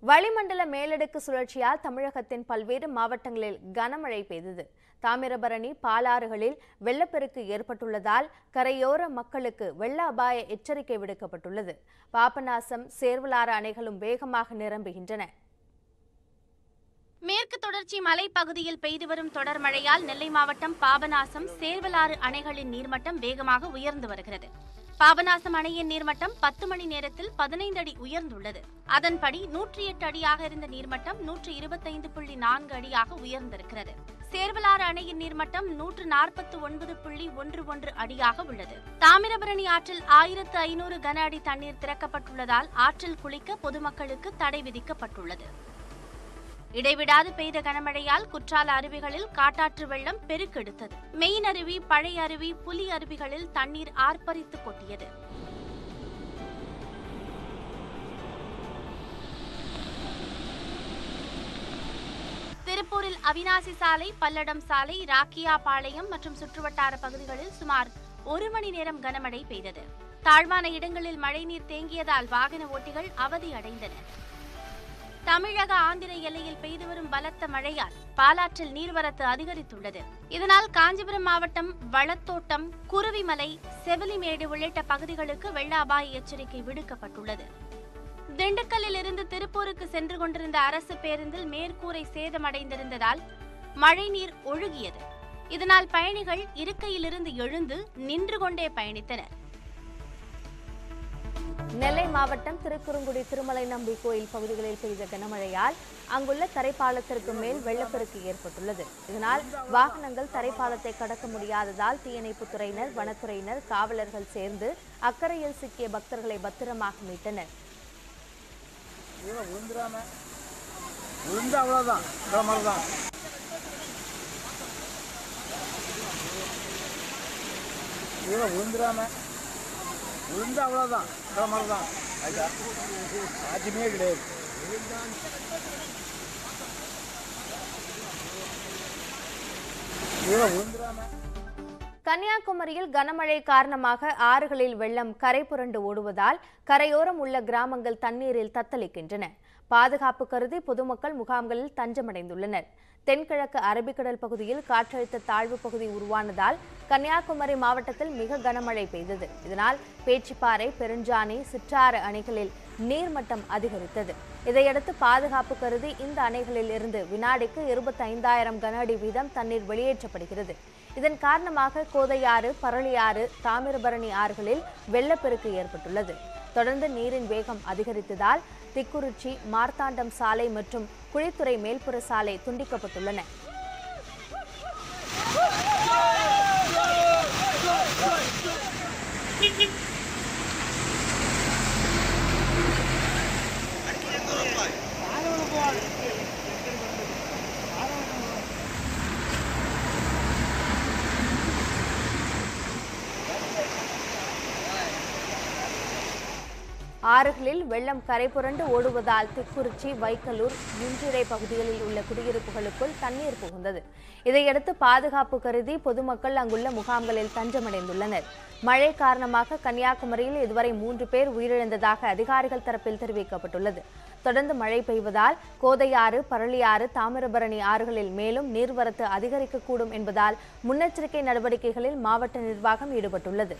வளிமண்டல மேலடுக்கு சுழற்சியால் தமிழகத்தின் பல்வேறு மாவட்டங்களில் கனமழை பெய்தது தாமிரபரணி பாலாறுகளில் வெள்ளப்பெருக்கு ஏற்பட்டுள்ளதால் கரையோர மக்களுக்கு வெள்ள அபாய எச்சரிக்கை விடுக்கப்பட்டுள்ளது பாபநாசம் சேர்வலாறு அணைகளும் வேகமாக நிரம்புகின்றன மேற்கு தொடர்ச்சி மலைப்பகுதியில் பெய்து வரும் தொடர் மழையால் நெல்லை மாவட்டம் பாபநாசம் சேர்வலாறு அணைகளின் நீர்மட்டம் வேகமாக உயர்ந்து வருகிறது பாபநாசம் அணையின் நீர்மட்டம் பத்து மணி நேரத்தில் பதினைந்து அடி உயர்ந்துள்ளது அதன்படி நூற்றி எட்டு அடியாக இருந்த நீர்மட்டம் நூற்று இருபத்தைந்து புள்ளி நான்கு அடியாக உயர்ந்திருக்கிறது சேர்வலாறு அணையின் நீர்மட்டம் நூற்று நாற்பத்து ஒன்பது புள்ளி ஒன்று ஒன்று அடியாக உள்ளது தாமிரபரணி ஆற்றில் ஆயிரத்து ஐநூறு கன அடி தண்ணீர் திறக்கப்பட்டுள்ளதால் ஆற்றில் குளிக்க பொதுமக்களுக்கு தடை விதிக்கப்பட்டுள்ளது இடைவிடாது பெய்த கனமழையால் குற்றால அருவிகளில் காட்டாற்று வெள்ளம் பெருக்கெடுத்தது மெயின் அருவி பழைய அருவி புலி அருவிகளில் தண்ணீர் ஆர்ப்பரித்து கொட்டியது திருப்பூரில் அவினாசி சாலை பல்லடம் சாலை ராக்கியாபாளையம் மற்றும் சுற்றுவட்டார பகுதிகளில் சுமார் ஒரு மணி நேரம் கனமழை பெய்தது தாழ்வான இடங்களில் மழைநீர் தேங்கியதால் வாகன ஓட்டிகள் அவதி அடைந்தனர் தமிழக ஆந்திர எல்லையில் பெய்து வரும் பலத்த மழையால் பாலாற்றில் நீர்வரத்து அதிகரித்துள்ளது இதனால் காஞ்சிபுரம் மாவட்டம் வளத்தோட்டம் குருவிமலை செவிலிமேடு உள்ளிட்ட பகுதிகளுக்கு வெள்ள அபாய எச்சரிக்கை விடுக்கப்பட்டுள்ளது திண்டுக்கல்லில் இருந்து திருப்பூருக்கு சென்று கொண்டிருந்த அரசு பேருந்தில் மேற்கூரை சேதமடைந்திருந்ததால் மழைநீர் ஒழுகியது இதனால் பயணிகள் இருக்கையிலிருந்து எழுந்து நின்று கொண்டே பயணித்தனர் நெல்லை மாவட்டம் திருக்குறுங்குடி திருமலை நம்பி கோயில் பகுதிகளில் பெய்த கனமழையால் அங்குள்ள தரைப்பாலத்திற்கு மேல் வெள்ளப்பெருக்கு ஏற்பட்டுள்ளது இதனால் வாகனங்கள் தரைப்பாலத்தை கடக்க முடியாததால் தீயணைப்புத் துறையினர் வனத்துறையினர் காவலர்கள் சேர்ந்து அக்கறையில் சிக்கிய பக்தர்களை பத்திரமாக மீட்டனர் கீழே விழுந்துடாம விழுந்து அவ்வளோதான் இந்த மாதிரி தான் கீழே விழுந்துடாம விழுந்து அவ்வளோதான் இந்த மாதிரி தான் ஐயா சாட்சியமே கிடையாது கீழே விழுந்துடாம கன்னியாகுமரியில் கனமழை காரணமாக ஆறுகளில் வெள்ளம் கரை புரண்டு ஓடுவதால் கரையோரம் உள்ள கிராமங்கள் தண்ணீரில் தத்தளிக்கின்றன பாதுகாப்பு கருதி பொதுமக்கள் முகாம்களில் தஞ்சமடைந்துள்ளனர் தென்கிழக்கு அரபிக்கடல் பகுதியில் காற்றழுத்த தாழ்வு பகுதி உருவானதால் கன்னியாகுமரி மாவட்டத்தில் மிக கனமழை பெய்தது இதனால் பேச்சிப்பாறை பெருஞ்சாணி சிற்றாறு அணைகளில் நீர்மட்டம் அதிகரித்தது இதையடுத்து பாதுகாப்பு கருதி இந்த அணைகளில் இருந்து வினாடிக்கு இருபத்தைந்தாயிரம் கன அடி வீதம் தண்ணீர் வெளியேற்றப்படுகிறது இதன் காரணமாக கோதையாறு பரளியாறு தாமிரபரணி ஆறுகளில் வெள்ளப்பெருக்கு ஏற்பட்டுள்ளது தொடர்ந்து நீரின் வேகம் அதிகரித்ததால் திக்குறிச்சி மார்த்தாண்டம் சாலை மற்றும் குழித்துறை மேல்புற சாலை துண்டிக்கப்பட்டுள்ளன ஆறுகளில் வெள்ளம் கரை புரண்டு ஓடுவதால் திக்குறிச்சி வைக்கலூர் இன்றிரை பகுதிகளில் உள்ள குடியிருப்புகளுக்குள் தண்ணீர் புகுந்தது இதையடுத்து பாதுகாப்பு கருதி பொதுமக்கள் அங்குள்ள முகாம்களில் தஞ்சமடைந்துள்ளனர் மழை காரணமாக கன்னியாகுமரியில் இதுவரை மூன்று பேர் உயிரிழந்ததாக அதிகாரிகள் தரப்பில் தெரிவிக்கப்பட்டுள்ளது தொடர்ந்து மழை பெய்வதால் கோதையாறு பரளியாறு தாமிரபரணி ஆறுகளில் மேலும் நீர்வரத்து அதிகரிக்கக்கூடும் என்பதால் முன்னெச்சரிக்கை நடவடிக்கைகளில் மாவட்ட நிர்வாகம் ஈடுபட்டுள்ளது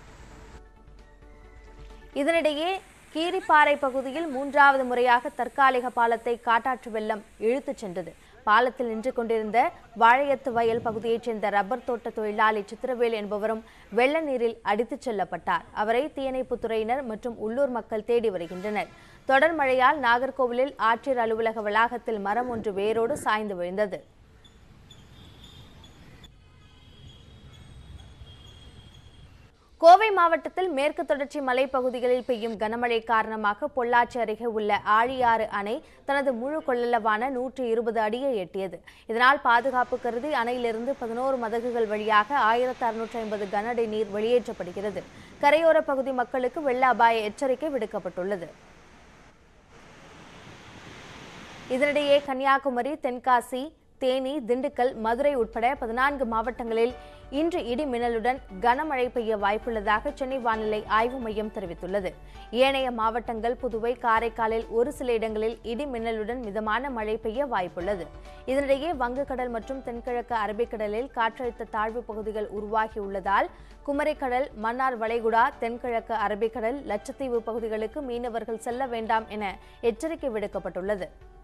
இதனிடையே கீரிப்பாறை பகுதியில் மூன்றாவது முறையாக தற்காலிக பாலத்தை காட்டாற்று வெள்ளம் இழுத்துச் சென்றது பாலத்தில் நின்று கொண்டிருந்த வாழையத்து வயல் பகுதியைச் சேர்ந்த ரப்பர் தோட்ட தொழிலாளி சித்திரவேல் என்பவரும் வெள்ள நீரில் அடித்துச் செல்லப்பட்டார் அவரை தீயணைப்புத் துறையினர் மற்றும் உள்ளூர் மக்கள் தேடி வருகின்றனர் தொடர் மழையால் நாகர்கோவிலில் ஆட்சியர் அலுவலக வளாகத்தில் மரம் ஒன்று வேரோடு சாய்ந்து விழுந்தது கோவை மாவட்டத்தில் மேற்கு தொடர்ச்சி மலைப்பகுதிகளில் பெய்யும் கனமழை காரணமாக பொள்ளாச்சி அருகே உள்ள ஆழியாறு அணை தனது முழு கொள்ளளவான நூற்று இருபது அடியை எட்டியது இதனால் பாதுகாப்பு கருதி அணையிலிருந்து பதினோரு மதகுகள் வழியாக ஆயிரத்து அறுநூற்றி ஐம்பது கன அடி நீர் வெளியேற்றப்படுகிறது கரையோர பகுதி மக்களுக்கு வெள்ள அபாய எச்சரிக்கை விடுக்கப்பட்டுள்ளது இதனிடையே கன்னியாகுமரி தென்காசி தேனி திண்டுக்கல் மதுரை உட்பட பதினான்கு மாவட்டங்களில் இன்று இடி மின்னலுடன் கனமழை பெய்ய வாய்ப்புள்ளதாக சென்னை வானிலை ஆய்வு மையம் தெரிவித்துள்ளது ஏனைய மாவட்டங்கள் புதுவை காரைக்காலில் ஒரு சில இடங்களில் இடி மின்னலுடன் மிதமான மழை பெய்ய வாய்ப்புள்ளது இதனிடையே வங்கக்கடல் மற்றும் தென்கிழக்கு அரபிக்கடலில் காற்றழுத்த தாழ்வு பகுதிகள் உருவாகியுள்ளதால் குமரிக்கடல் மன்னார் வளைகுடா தென்கிழக்கு அரபிக்கடல் லட்சத்தீவு பகுதிகளுக்கு மீனவர்கள் செல்ல வேண்டாம் என எச்சரிக்கை விடுக்கப்பட்டுள்ளது